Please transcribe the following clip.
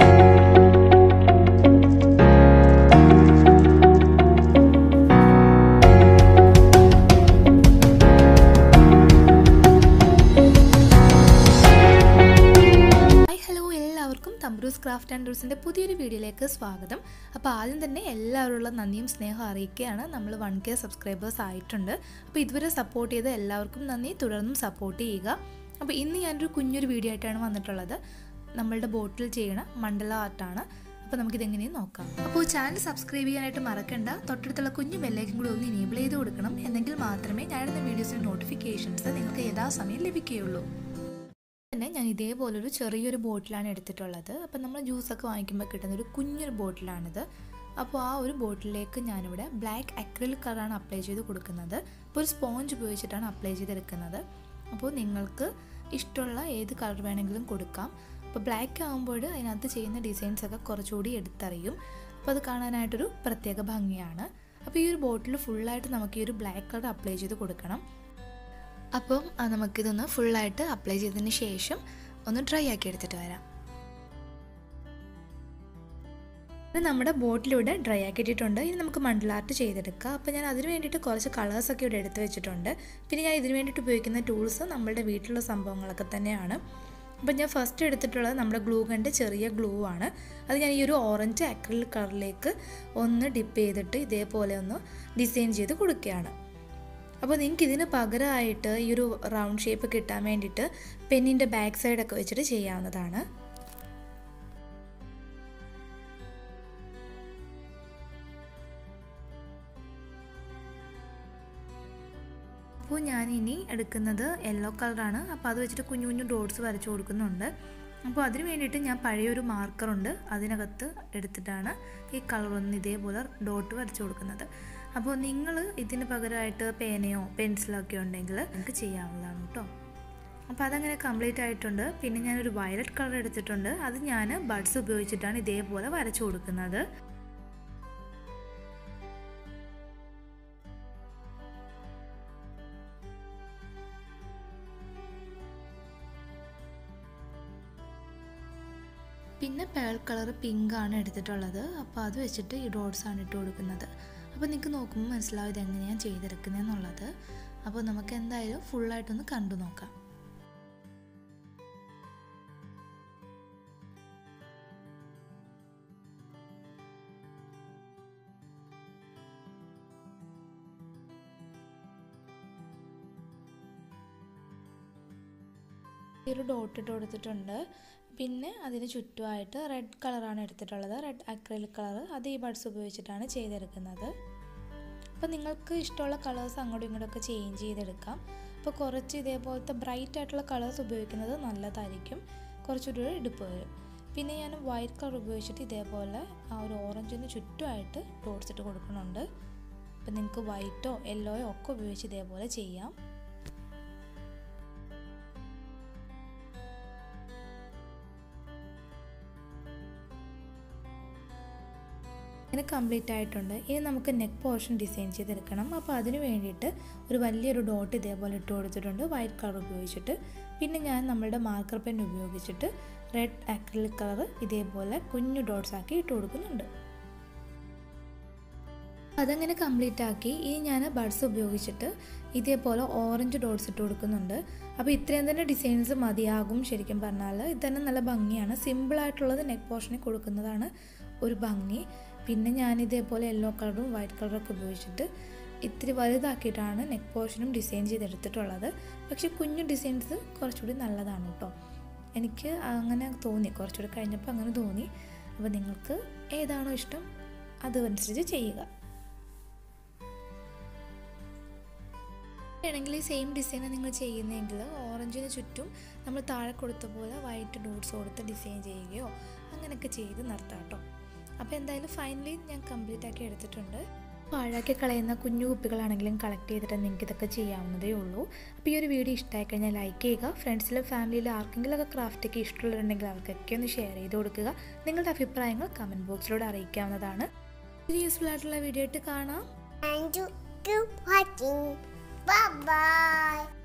Hi hello എല്ലാവർക്കും തമ്പ്രൂസ് craft and റൂസിൻ്റെ പുതിയൊരു വീഡിയോയിലേക്ക് സ്വാഗതം അപ്പോൾ ആദ്യം തന്നെ എല്ലാവരുള്ള നന്ദിയും സ്നേഹവും അറിയിക്കുകയാണ് നമ്മൾ വൺ കെ സബ്സ്ക്രൈബേഴ്സ് ആയിട്ടുണ്ട് അപ്പോൾ ഇതുവരെ സപ്പോർട്ട് ചെയ്ത എല്ലാവർക്കും നന്ദി തുടർന്നും സപ്പോർട്ട് ചെയ്യുക അപ്പോൾ ഇന്ന് ഞാനൊരു കുഞ്ഞൊരു വീഡിയോ ആയിട്ടാണ് വന്നിട്ടുള്ളത് നമ്മളുടെ ബോട്ടിൽ ചെയ്യണ മണ്ഡല ആർട്ടാണ് അപ്പോൾ നമുക്കിതെങ്ങനെയും നോക്കാം അപ്പോൾ ചാനൽ സബ്സ്ക്രൈബ് ചെയ്യാനായിട്ട് മറക്കണ്ട തൊട്ടടുത്തുള്ള കുഞ്ഞു ബെല്ലേക്കും കൂടി ഒന്ന് ഇനേബിൾ ചെയ്ത് കൊടുക്കണം എന്നെങ്കിൽ മാത്രമേ ഞാനിടുന്ന വീഡിയോസിൻ്റെ നോട്ടിഫിക്കേഷൻസ് നിങ്ങൾക്ക് യഥാസമയം ലഭിക്കുകയുള്ളൂ തന്നെ ഞാൻ ഇതേപോലൊരു ചെറിയൊരു ബോട്ടിലാണ് എടുത്തിട്ടുള്ളത് അപ്പം നമ്മൾ ജ്യൂസൊക്കെ വാങ്ങിക്കുമ്പോൾ കിട്ടുന്ന ഒരു കുഞ്ഞൊരു ബോട്ടിലാണിത് അപ്പോൾ ആ ഒരു ബോട്ടിലേക്ക് ഞാനിവിടെ ബ്ലാക്ക് അക്രിലിക് കളറാണ് അപ്ലൈ ചെയ്ത് കൊടുക്കുന്നത് അപ്പോൾ ഒരു സ്പോഞ്ച് ഉപയോഗിച്ചിട്ടാണ് അപ്ലൈ ചെയ്തെടുക്കുന്നത് അപ്പോൾ നിങ്ങൾക്ക് ഇഷ്ടമുള്ള ഏത് കളർ വേണമെങ്കിലും കൊടുക്കാം അപ്പോൾ ബ്ലാക്ക് ആകുമ്പോൾ അതിനകത്ത് ചെയ്യുന്ന ഡിസൈൻസ് ഒക്കെ കുറച്ചുകൂടി എടുത്തറിയും അപ്പോൾ അത് കാണാനായിട്ടൊരു പ്രത്യേക ഭംഗിയാണ് അപ്പോൾ ഈ ഒരു ബോട്ടിൽ ഫുള്ളായിട്ട് നമുക്ക് ഈ ഒരു ബ്ലാക്ക് കളർ അപ്ലൈ ചെയ്ത് കൊടുക്കണം അപ്പം ആ, നമുക്കിതൊന്ന് ഫുള്ളായിട്ട് അപ്ലൈ ചെയ്തതിന് ശേഷം ഒന്ന് ഡ്രൈ ആക്കി എടുത്തിട്ട് വരാം ഇത് നമ്മുടെ ബോട്ടിലൂടെ ഡ്രൈ ആക്കിയിട്ടുണ്ട് ഇനി നമുക്ക് മണ്ഡല ആർട്ട് ചെയ്തെടുക്കാം അപ്പോൾ ഞാൻ അതിന് വേണ്ടിയിട്ട് കുറച്ച് കളേഴ്സൊക്കെ ഇവിടെ എടുത്ത് വെച്ചിട്ടുണ്ട് പിന്നെ ഞാൻ ഇതിന് വേണ്ടിയിട്ട് ഉപയോഗിക്കുന്ന ടൂൾസ് നമ്മളുടെ വീട്ടിലുള്ള സംഭവങ്ങളൊക്കെ തന്നെയാണ് അപ്പോൾ ഞാൻ ഫസ്റ്റ് എടുത്തിട്ടുള്ളത് നമ്മുടെ ഗ്ലൂ ഗണ്ട് ചെറിയ ഗ്ലൂ ആണ് അത് ഞാൻ ഈ ഒരു ഓറഞ്ച് അക്രിൽ കളറിലേക്ക് ഒന്ന് ഡിപ്പ് ചെയ്തിട്ട് ഇതേപോലെ ഒന്ന് ഡിസൈൻ ചെയ്ത് കൊടുക്കുകയാണ് അപ്പോൾ നിങ്ങൾക്ക് ഇതിന് പകരമായിട്ട് ഈ ഒരു റൗണ്ട് ഷേപ്പ് കിട്ടാൻ വേണ്ടിയിട്ട് പെന്നിൻ്റെ ബാക്ക് സൈഡൊക്കെ വെച്ചിട്ട് ചെയ്യാവുന്നതാണ് അപ്പോൾ ഞാൻ ഇനി എടുക്കുന്നത് യെല്ലോ കളറാണ് അപ്പോൾ അത് വെച്ചിട്ട് കുഞ്ഞു കുഞ്ഞു ഡോട്ട്സ് വരച്ചു കൊടുക്കുന്നുണ്ട് അപ്പോൾ അതിന് വേണ്ടിയിട്ട് ഞാൻ പഴയൊരു മാർക്കറുണ്ട് അതിനകത്ത് എടുത്തിട്ടാണ് ഈ കളർ ഒന്ന് ഇതേപോലെ ഡോട്ട് വരച്ചു കൊടുക്കുന്നത് അപ്പോൾ നിങ്ങൾ ഇതിന് പകരമായിട്ട് പേനയോ പെൻസിലോ ഒക്കെ ഉണ്ടെങ്കിൽ നിങ്ങൾക്ക് ചെയ്യാവുന്നതാണ് കേട്ടോ അപ്പോൾ അതങ്ങനെ കംപ്ലീറ്റ് ആയിട്ടുണ്ട് പിന്നെ ഞാനൊരു വയലറ്റ് കളർ എടുത്തിട്ടുണ്ട് അത് ഞാൻ ബഡ്സ് ഉപയോഗിച്ചിട്ടാണ് ഇതേപോലെ വരച്ചു കൊടുക്കുന്നത് പിന്നെ പേൾ കളർ പിങ്ക് ആണ് എടുത്തിട്ടുള്ളത് അപ്പോൾ അത് വെച്ചിട്ട് ഈ ഡോട്ട്സ് ആണ് ഇട്ട് കൊടുക്കുന്നത് അപ്പോൾ നിങ്ങൾക്ക് നോക്കുമ്പോൾ മനസ്സിലാവും ഇതെങ്ങനെയാണ് ചെയ്തെടുക്കുന്നതെന്നുള്ളത് അപ്പോൾ നമുക്ക് എന്തായാലും ഫുള്ളായിട്ടൊന്ന് കണ്ടു നോക്കാം ഈ ഒരു ഡോട്ട് ഇട്ട് കൊടുത്തിട്ടുണ്ട് പിന്നെ അതിന് ചുറ്റുമായിട്ട് റെഡ് കളറാണ് എടുത്തിട്ടുള്ളത് റെഡ് അക്രലിക് കളർ അത് ഈ ബഡ്സ് ഉപയോഗിച്ചിട്ടാണ് ചെയ്തെടുക്കുന്നത് അപ്പോൾ നിങ്ങൾക്ക് ഇഷ്ടമുള്ള കളേഴ്സ് അങ്ങോട്ടും ഇങ്ങോട്ടൊക്കെ ചേഞ്ച് ചെയ്തെടുക്കാം അപ്പോൾ കുറച്ച് ഇതേപോലത്തെ ബ്രൈറ്റ് ആയിട്ടുള്ള കളേഴ്സ് ഉപയോഗിക്കുന്നത് നല്ലതായിരിക്കും കുറച്ചുകൂടി ഒരു ഇടുപ്പ് വരും പിന്നെ ഞാൻ വൈറ്റ് കളർ ഉപയോഗിച്ചിട്ട് ഇതേപോലെ ആ ഒരു ഓറഞ്ചിന് ചുറ്റുമായിട്ട് ഡോട്ട്സ് ഇട്ട് കൊടുക്കുന്നുണ്ട് അപ്പോൾ നിങ്ങൾക്ക് വൈറ്റോ യെല്ലോയോ ഒക്കെ ഉപയോഗിച്ച് ഇതേപോലെ ചെയ്യാം ഇങ്ങനെ കംപ്ലീറ്റ് ആയിട്ടുണ്ട് ഇനി നമുക്ക് നെക്ക് പോർഷൻ ഡിസൈൻ ചെയ്തെടുക്കണം അപ്പോൾ അതിന് വേണ്ടിയിട്ട് ഒരു വലിയൊരു ഡോട്ട് ഇതേപോലെ ഇട്ട് കൊടുത്തിട്ടുണ്ട് വൈറ്റ് കളർ ഉപയോഗിച്ചിട്ട് പിന്നെ ഞാൻ നമ്മളുടെ മാർക്കർ പെൻ ഉപയോഗിച്ചിട്ട് റെഡ് അക്രിലിക് കളർ ഇതേപോലെ കുഞ്ഞു ഡോട്ട്സ് ആക്കി ഇട്ട് കൊടുക്കുന്നുണ്ട് അതങ്ങനെ കംപ്ലീറ്റ് ആക്കി ഇനി ഞാൻ ബഡ്സ് ഉപയോഗിച്ചിട്ട് ഇതേപോലെ ഓറഞ്ച് ഡോട്ട്സ് ഇട്ട് കൊടുക്കുന്നുണ്ട് അപ്പോൾ ഇത്രയും തന്നെ ഡിസൈൻസ് മതിയാകും ശരിക്കും പറഞ്ഞാൽ ഇത് തന്നെ നല്ല ഭംഗിയാണ് സിമ്പിളായിട്ടുള്ളത് നെക്ക് പോർഷനിൽ കൊടുക്കുന്നതാണ് ഒരു ഭംഗി പിന്നെ ഞാൻ ഇതേപോലെ യെല്ലോ കളറും വൈറ്റ് കളറൊക്കെ ഉപയോഗിച്ചിട്ട് ഇത്തിരി വലുതാക്കിയിട്ടാണ് നെക്ക് പോർഷനും ഡിസൈൻ ചെയ്തെടുത്തിട്ടുള്ളത് പക്ഷേ കുഞ്ഞു ഡിസൈൻസ് കുറച്ചുകൂടി നല്ലതാണ് കേട്ടോ എനിക്ക് അങ്ങനെ തോന്നി കുറച്ചുകൂടി കഴിഞ്ഞപ്പോൾ അങ്ങനെ തോന്നി അപ്പോൾ നിങ്ങൾക്ക് ഏതാണോ ഇഷ്ടം അതനുസരിച്ച് ചെയ്യുക ആണെങ്കിൽ ഈ സെയിം ഡിസൈൻ നിങ്ങൾ ചെയ്യുന്നതെങ്കിൽ ഓറഞ്ചിന് ചുറ്റും നമ്മൾ താഴെ കൊടുത്ത പോലെ വൈറ്റ് ഡോട്ട്സ് കൊടുത്ത് ഡിസൈൻ ചെയ്യുകയോ അങ്ങനെയൊക്കെ ചെയ്ത് നിർത്താം കേട്ടോ അപ്പോൾ എന്തായാലും ഫൈനലി ഞാൻ കംപ്ലീറ്റ് ആക്കി എടുത്തിട്ടുണ്ട് പാഴാക്കി കളയുന്ന കുഞ്ഞു കുപ്പികളാണെങ്കിലും കളക്ട് ചെയ്തിട്ട് നിങ്ങൾക്ക് ഇതൊക്കെ ചെയ്യാവുന്നതേ ഉള്ളൂ അപ്പോൾ ഈ ഒരു വീഡിയോ ഇഷ്ടമായി കഴിഞ്ഞാൽ ലൈക്ക് ചെയ്യുക ഫ്രണ്ട്സിലും ഫാമിലിയിലും ആർക്കെങ്കിലുമൊക്കെ ക്രാഫ്റ്റൊക്കെ ഇഷ്ടമുള്ളവരുണ്ടെങ്കിൽ അവർക്കൊക്കെ ഒന്ന് ഷെയർ ചെയ്ത് കൊടുക്കുക നിങ്ങളുടെ അഭിപ്രായങ്ങൾ കമൻറ്റ് ബോക്സിലൂടെ അറിയിക്കാവുന്നതാണ് ഒരു യൂസ്ഫുൾ ആയിട്ടുള്ള വീഡിയോ ആയിട്ട് കാണാം and you keep watching. Bye bye.